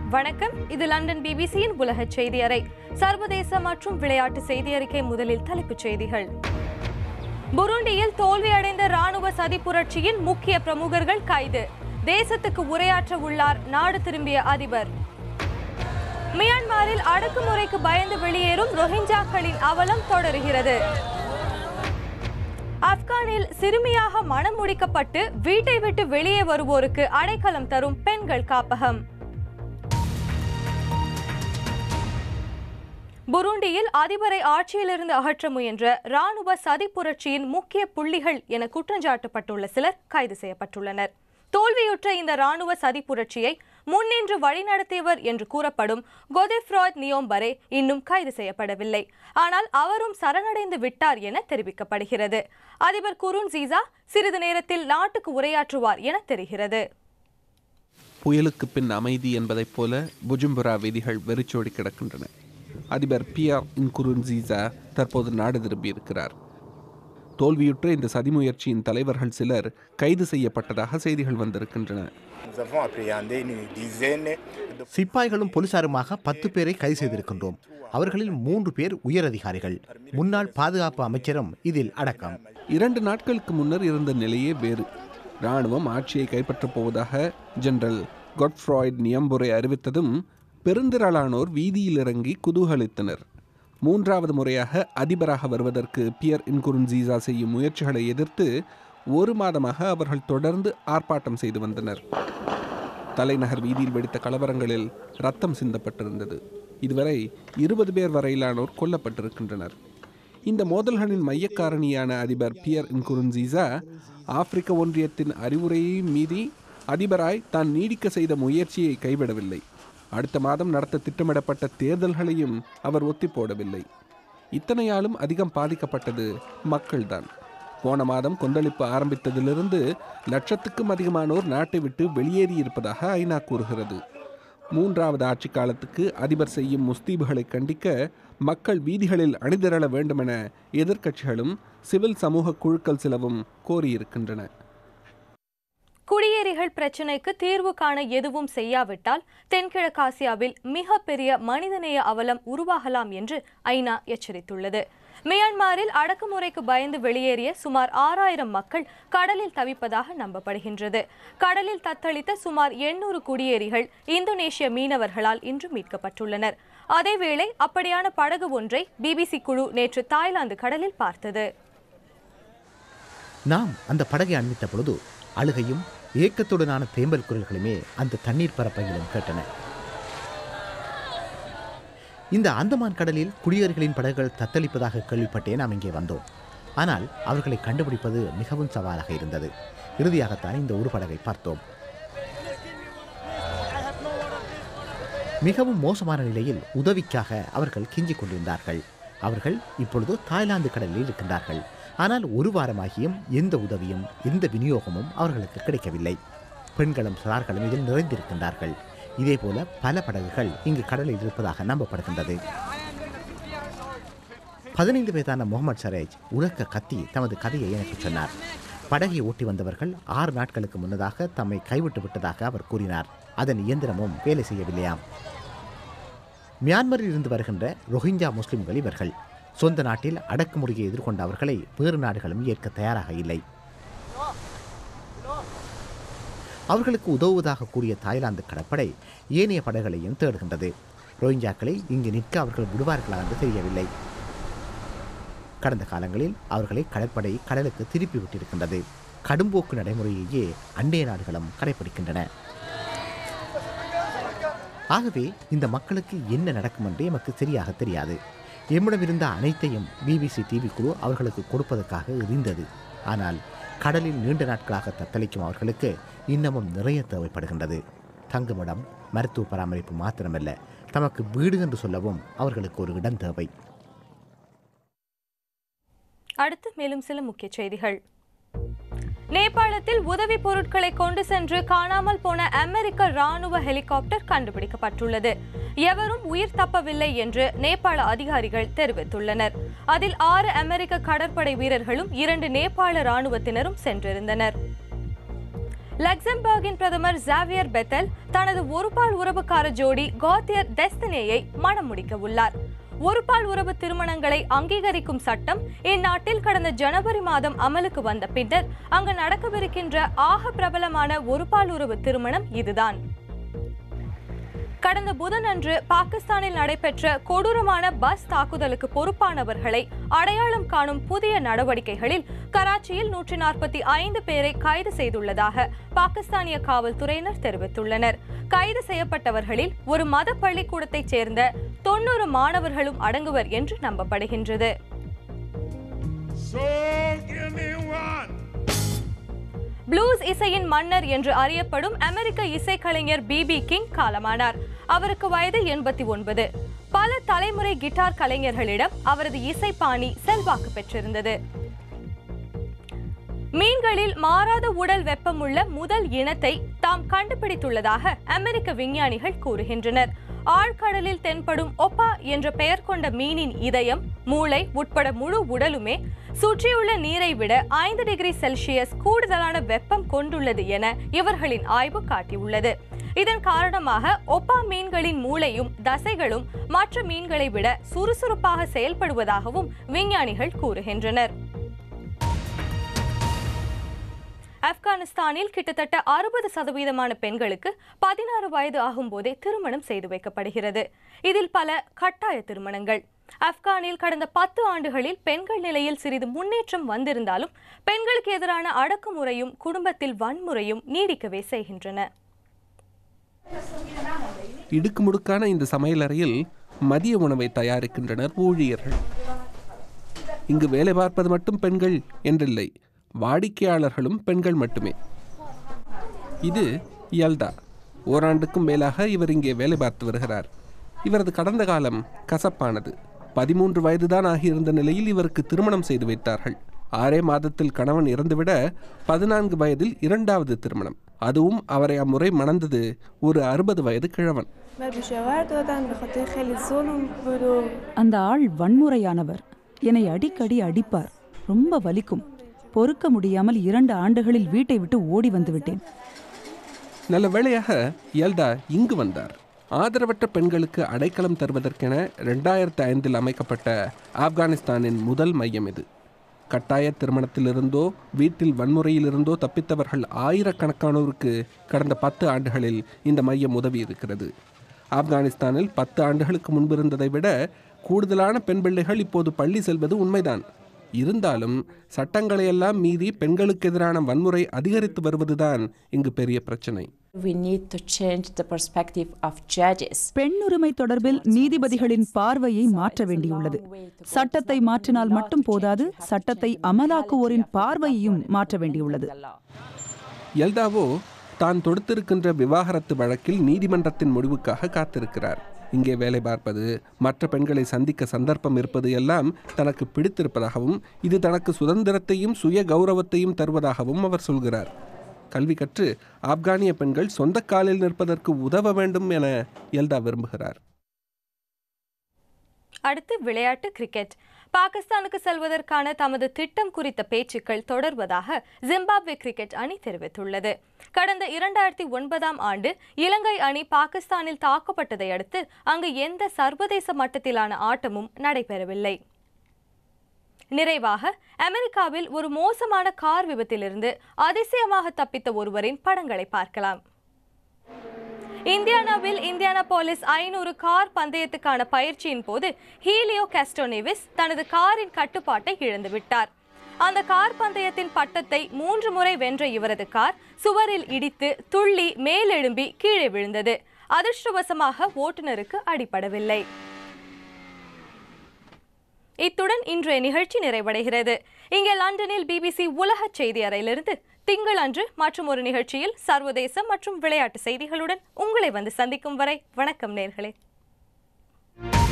வணக்கம் இது லண்டன் பிபிசியின் உலக செய்தி அறை சர்வதேச மற்றும் விளையாட்டு செய்தி அறிக்கை முதலில் தலைப்புச் செய்திகள் புருண்டியில் தோல்வியடைந்த ராணுவ சதி புரட்சியின் முக்கிய பிரமுகர்கள் கைது தேசத்துக்கு உரையாற்ற உள்ளார் நாடு திரும்பிய அதிபர் மியான்மரில் அடக்குமுறைக்கு பயந்து வெளியேறும் ரோஹிஞ்சாக்களின் அவலம் தொடருகிறது ஆப்கானில் சிறுமியாக மனம் முடிக்கப்பட்டு வீட்டை விட்டு வெளியே வருவோருக்கு அடைக்கலம் தரும் பெண்கள் காப்பகம் புருண்டியில் அதிபரை ஆட்சியிலிருந்து அகற்ற முயன்ற ராணுவ சதி புரட்சியின் முக்கிய புள்ளிகள் என குற்றஞ்சாட்டப்பட்டுள்ள சிலர் கைது செய்யப்பட்டுள்ளனர் தோல்வியுற்ற இந்த ராணுவ சதி புரட்சியை முன்னின்று வழிநடத்தியவர் என்று கூறப்படும் கொதெஃப்ராய்ட் நியோம்பரே இன்னும் கைது செய்யப்படவில்லை ஆனால் அவரும் சரணடைந்து விட்டார் என தெரிவிக்கப்படுகிறது அதிபர் குருன்சீசா சிறிது நேரத்தில் நாட்டுக்கு உரையாற்றுவார் என தெரிகிறது புயலுக்கு பின் அமைதி என்பதைப் போல புஜும்புரா வீதிகள் வெறிச்சோடி கிடக்கின்றன அதிபர் பியர் இன்குருன்சீசா தற்போது நாடு திரும்பியிருக்கிறார் தோல்வியுற்ற இந்த சதி முயற்சியின் தலைவர்கள் சிலர் கைது செய்யப்பட்டதாக செய்திகள் வந்திருக்கின்றன Nous avons appréhendé une dizaine de சிப்பாய்களும் போலீசாருமாக பத்து பேரை கைது செய்திருக்கின்றோம் அவர்களில் மூன்று பேர் உயரதிகாரிகள் முன்னாள் பாதுகாப்பு அமைச்சரும் இதில் அடக்கம் இரண்டு நாட்களுக்கு முன்னர் இருந்த நிலையே வேறு இராணுவம் ஆட்சியை கைப்பற்றப் போவதாக ஜெனரல் கொட்ஃப்ராய்ட் நியம்புரை அறிவித்ததும் பெருந்திரளானோர் வீதியில் இறங்கி குதூகலித்தனர் மூன்றாவது முறையாக அதிபராக வருவதற்கு பியர் இன்குருன்சீசா செய்யும் முயற்சிகளை எதிர்த்து ஒரு மாதமாக அவர்கள் தொடர்ந்து ஆர்ப்பாட்டம் செய்து வந்தனர் தலைநகர் வீதியில் வெடித்த கலவரங்களில் ரத்தம் சிந்தப்பட்டிருந்தது இதுவரை இருபது பேர் வரையிலானோர் கொல்லப்பட்டிருக்கின்றனர் இந்த மோதல்களின் மையக்காரணியான அதிபர் பியர் இன்குருன்சீசா ஆப்பிரிக்க ஒன்றியத்தின் அறிவுரையை மீறி அதிபராய் தான் நீடிக்க செய்த முயற்சியை கைவிடவில்லை அடுத்த மாதம் நடத்த திட்டமிடப்பட்ட தேர்தல்களையும் அவர் ஒத்தி போடவில்லை இத்தனையாலும் அதிகம் பாதிக்கப்பட்டது மக்கள்தான் போன மாதம் கொந்தளிப்பு ஆரம்பித்ததிலிருந்து லட்சத்துக்கும் அதிகமானோர் நாட்டை விட்டு வெளியேறியிருப்பதாக ஐநா கூறுகிறது மூன்றாவது ஆட்சி காலத்துக்கு அதிபர் செய்யும் முஸ்தீபுகளை கண்டிக்க மக்கள் வீதிகளில் அணிதிரள வேண்டுமென எதிர்க்கட்சிகளும் சிவில் சமூக குழுக்கள் சிலவும் கோரியிருக்கின்றன குடியேறிகள் பிரச்சினைக்கு தீர்வு காண எதுவும் செய்யாவிட்டால் தென்கிழக்காசியாவில் மிகப்பெரிய மனிதநேய அவலம் உருவாகலாம் என்று ஐநா எச்சரித்துள்ளது மியான்மரில் அடக்குமுறைக்கு பயந்து வெளியேறிய சுமார் ஆறாயிரம் மக்கள் கடலில் தவிப்பதாக நம்பப்படுகின்றது கடலில் தத்தளித்த சுமார் எண்ணூறு குடியேறிகள் இந்தோனேஷிய மீனவர்களால் இன்று மீட்கப்பட்டுள்ளனர் அதேவேளை அப்படியான படகு ஒன்றை பிபிசி குழு நேற்று தாய்லாந்து கடலில் பார்த்தது நாம் அந்த படகை அண்மித்த பொழுது அழுகையும் ஏக்கத்துடனான தேம்பல் குரல்களுமே அந்த தண்ணீர் பரப்பையிலும் கேட்டன இந்த அந்தமான் கடலில் குடியேறிகளின் படகுகள் தத்தளிப்பதாக கேள்விப்பட்டே நாம் இங்கே வந்தோம் ஆனால் அவர்களை கண்டுபிடிப்பது மிகவும் சவாலாக இருந்தது இறுதியாகத்தான் இந்த ஒரு படகை பார்த்தோம் மிகவும் மோசமான நிலையில் உதவிக்காக அவர்கள் கெஞ்சிக் கொண்டிருந்தார்கள் அவர்கள் இப்பொழுது தாய்லாந்து கடலில் இருக்கின்றார்கள் ஆனால் ஒரு வாரமாகியும் எந்த உதவியும் எந்த விநியோகமும் அவர்களுக்கு கிடைக்கவில்லை பெண்களும் சிறார்களும் இதில் நிறைந்திருக்கின்றார்கள் இதேபோல பல படகுகள் இங்கு கடலில் இருப்பதாக நம்பப்படுகின்றது பதினைந்து வயதான முகமது சரேஜ் உறக்க கத்தி தமது கதையை எனக்கு சொன்னார் படகை ஓட்டி வந்தவர்கள் ஆறு நாட்களுக்கு முன்னதாக தம்மை கைவிட்டு விட்டதாக அவர் கூறினார் அதன் இயந்திரமும் வேலை செய்யவில்லையாம் மியான்மரில் இருந்து வருகின்ற ரோஹிஞ்சா முஸ்லிம்கள் இவர்கள் சொந்த நாட்டில் அடக்குமுறையை எதிர்கொண்ட அவர்களை வேறு நாடுகளும் ஏற்க தயாராக இல்லை அவர்களுக்கு உதவுவதாக கூறிய தாய்லாந்து கடற்படை ஏனைய படகுகளையும் தேடுகின்றது ரோஹிஞ்சாக்களை இங்கு நிற்க அவர்கள் விடுவார்களா என்று தெரியவில்லை கடந்த காலங்களில் அவர்களை கடற்படை கடலுக்கு திருப்பி விட்டிருக்கின்றது கடும்போக்கு நடைமுறையையே அண்டைய நாடுகளும் கடைபிடிக்கின்றன ஆகவே இந்த மக்களுக்கு என்ன நடக்கும் என்று எமக்கு சரியாக தெரியாது எம்மிடமிருந்த அனைத்தையும் பிபிசி டிவி குழு அவர்களுக்கு கொடுப்பதற்காக எரிந்தது ஆனால் கடலில் நீண்ட நாட்களாக தத்தளிக்கும் அவர்களுக்கு இன்னமும் நிறைய தேவைப்படுகின்றது தங்குமிடம் மருத்துவ பராமரிப்பு மாத்திரமல்ல தமக்கு வீடு என்று சொல்லவும் அவர்களுக்கு ஒரு இடம் தேவை அடுத்து மேலும் சில முக்கிய செய்திகள் நேபாளத்தில் உதவி பொருட்களை கொண்டு சென்று காணாமல் போன அமெரிக்க ராணுவ ஹெலிகாப்டர் கண்டுபிடிக்கப்பட்டுள்ளது எவரும் உயிர் தப்பவில்லை என்று நேபாள அதிகாரிகள் தெரிவித்துள்ளனர் அதில் ஆறு அமெரிக்க கடற்படை வீரர்களும் இரண்டு நேபாள ராணுவத்தினரும் சென்றிருந்தனர் லக்சம்பர்கின் பிரதமர் ஜாவியர் பெத்தல் தனது ஒருபால் உறவுக்கார ஜோடி காத்தியர் டெஸ்தினேயை மணம் முடிக்க உள்ளார் ஒருபால் உறவு திருமணங்களை அங்கீகரிக்கும் சட்டம் இந்நாட்டில் கடந்த ஜனவரி மாதம் அமலுக்கு வந்த பின்னர் அங்கு நடக்கவிருக்கின்ற ஆக பிரபலமான ஒருபால் உறவு திருமணம் இதுதான் கடந்த புதனன்று பாகிஸ்தானில் நடைபெற்ற கொடூரமான பஸ் தாக்குதலுக்கு பொறுப்பானவர்களை அடையாளம் காணும் புதிய நடவடிக்கைகளில் கராச்சியில் நூற்றி நாற்பத்தி ஐந்து பேரை கைது செய்துள்ளதாக பாகிஸ்தானிய காவல்துறையினர் தெரிவித்துள்ளனர் கைது செய்யப்பட்டவர்களில் ஒரு மத பள்ளிக்கூடத்தைச் சேர்ந்த தொன்னூறு மாணவர்களும் அடங்குவர் என்று நம்பப்படுகின்றது So give me one. Blues இசையின் மன்னர் என்று அறியப்படும் அமெரிக்க இசைக்கலைஞர் பிபி கிங் காலமானார் அவருக்கு வயது எண்பத்தி ஒன்பது பல தலைமுறை கிட்டார் கலைஞர்களிடம் அவரது இசைப்பாணி செல்வாக்கு பெற்றிருந்தது மீன்களில் மாறாத உடல் வெப்பமுள்ள முதல் இனத்தை தாம் கண்டுபிடித்துள்ளதாக அமெரிக்க விஞ்ஞானிகள் கூறுகின்றனர் ஆழ்கடலில் தென்படும் ஒப்பா என்ற பெயர் கொண்ட மீனின் இதயம் மூளை உட்பட முழு உடலுமே சுற்றியுள்ள நீரை விட ஐந்து டிகிரி செல்சியஸ் கூடுதலான வெப்பம் கொண்டுள்ளது என இவர்களின் ஆய்வு காட்டியுள்ளது இதன் காரணமாக ஒப்பா மீன்களின் மூளையும் தசைகளும் மற்ற மீன்களை விட சுறுசுறுப்பாக செயல்படுவதாகவும் விஞ்ஞானிகள் கூறுகின்றனர் ஆப்கானிஸ்தானில் கிட்டத்தட்ட அறுபது சதவீதமான பெண்களுக்கு பதினாறு வயது ஆகும்போதே திருமணம் செய்து வைக்கப்படுகிறது இதில் பல கட்டாய திருமணங்கள் ஆப்கானில் கடந்த பத்து ஆண்டுகளில் பெண்கள் நிலையில் சிறிது முன்னேற்றம் வந்திருந்தாலும் பெண்களுக்கு எதிரான அடக்குமுறையும் குடும்பத்தில் வன்முறையும் நீடிக்கவே செய்கின்றன இடுக்கு முடுக்கான இந்த சமையலறையில் மதிய உணவை தயாரிக்கின்றனர் ஊழியர்கள் இங்கு வேலை பார்ப்பது மட்டும் பெண்கள் என்றில்லை வாடிக்கையாளர்களும் பெண்கள் மட்டுமே இது யல்தா ஓராண்டுக்கும் மேலாக இவர் இங்கே வேலை பார்த்து வருகிறார் இவரது கடந்த காலம் கசப்பானது பதிமூன்று வயதுதான் ஆகியிருந்த நிலையில் இவருக்கு திருமணம் செய்து வைத்தார்கள் ஆறே மாதத்தில் கணவன் இறந்துவிட பதினான்கு வயதில் இரண்டாவது திருமணம் அதுவும் அவரை அம்முறை மணந்தது ஒரு அறுபது வயது கிழவன் من بشوار دادن به خاطر خیلی ظلم بود و அந்த ஆள் வன்முறையானவர் என்னை அடிக்கடி அடிப்பார் ரொம்ப வலிக்கும் பொறுக்க முடியாமல் இரண்டு ஆண்டுகளில் வீட்டை விட்டு ஓடி வந்து விட்டேன் நல்ல வேளையாக யல்தா இங்கு வந்தார் ஆதரவற்ற பெண்களுக்கு அடைக்கலம் தருவதற்கென ரெண்டாயிரத்து ஐந்தில் அமைக்கப்பட்ட ஆப்கானிஸ்தானின் முதல் மையம் இது கட்டாய திருமணத்திலிருந்தோ வீட்டில் வன்முறையிலிருந்தோ தப்பித்தவர்கள் ஆயிரக்கணக்கானோருக்கு கடந்த பத்து ஆண்டுகளில் இந்த மையம் உதவி இருக்கிறது ஆப்கானிஸ்தானில் பத்து ஆண்டுகளுக்கு முன்பு இருந்ததை விட கூடுதலான பெண் பிள்ளைகள் இப்போது பள்ளி செல்வது உண்மைதான் இருந்தாலும் சட்டங்களையெல்லாம் மீறி பெண்களுக்கு எதிரான வன்முறை அதிகரித்து வருவதுதான் இங்கு பெரிய பிரச்சனை We need to change the perspective of judges. பெண்ணுரிமை தொடர்பில் நீதிபதிகளின் பார்வையை மாற்ற வேண்டியுள்ளது சட்டத்தை மாற்றினால் மட்டும் போதாது சட்டத்தை அமலாக்குவோரின் பார்வையையும் மாற்ற வேண்டியுள்ளது எல்தாவோ தான் தொடுத்திருக்கின்ற விவாகரத்து வழக்கில் நீதிமன்றத்தின் முடிவுக்காக காத்திருக்கிறார் இங்கே வேலை பார்ப்பது மற்ற பெண்களை சந்திக்க சந்தர்ப்பம் இருப்பது எல்லாம் தனக்கு பிடித்திருப்பதாகவும் இது தனக்கு சுதந்திரத்தையும் சுய கௌரவத்தையும் தருவதாகவும் அவர் சொல்கிறார் கல்வி கற்று ஆப்கானிய பெண்கள் சொந்த காலில் நிற்பதற்கு உதவ வேண்டும் என எல்தா விரும்புகிறார் அடுத்து விளையாட்டு கிரிக்கெட் பாகிஸ்தானுக்கு செல்வதற்கான தமது திட்டம் குறித்த பேச்சுக்கள் தொடர்வதாக ஜிம்பாப்வே கிரிக்கெட் அணி தெரிவித்துள்ளது கடந்த இரண்டாயிரத்தி ஒன்பதாம் ஆண்டு இலங்கை அணி பாகிஸ்தானில் தாக்கப்பட்டதை அடுத்து அங்கு எந்த சர்வதேச மட்டத்திலான ஆட்டமும் நடைபெறவில்லை நிறைவாக அமெரிக்காவில் ஒரு மோசமான கார் விபத்திலிருந்து அதிசயமாக தப்பித்த ஒருவரின் படங்களை பார்க்கலாம் இந்தியானாவில் இந்தியானா போலீஸ் ஐநூறு கார் பந்தயத்துக்கான பயிற்சியின் போது ஹீலியோ காஸ்டோனேவிஸ் தனது காரின் கட்டுப்பாட்டை இழந்துவிட்டார் அந்த கார் பந்தயத்தின் பட்டத்தை மூன்று முறை வென்ற இவரது கார் சுவரில் இடித்து துள்ளி மேலெழும்பி கீழே விழுந்தது அதிர்ஷ்டவசமாக ஓட்டுநருக்கு அடிபடவில்லை இத்துடன் இன்றைய நிகழ்ச்சி நிறைவடைகிறது இங்கே லண்டனில் பிபிசி உலக செய்தி அறையிலிருந்து திங்கள் அன்று மற்றும் ஒரு நிகழ்ச்சியில் சர்வதேச மற்றும் விளையாட்டு செய்திகளுடன் உங்களை வந்து சந்திக்கும் வரை வணக்கம் நேர்களே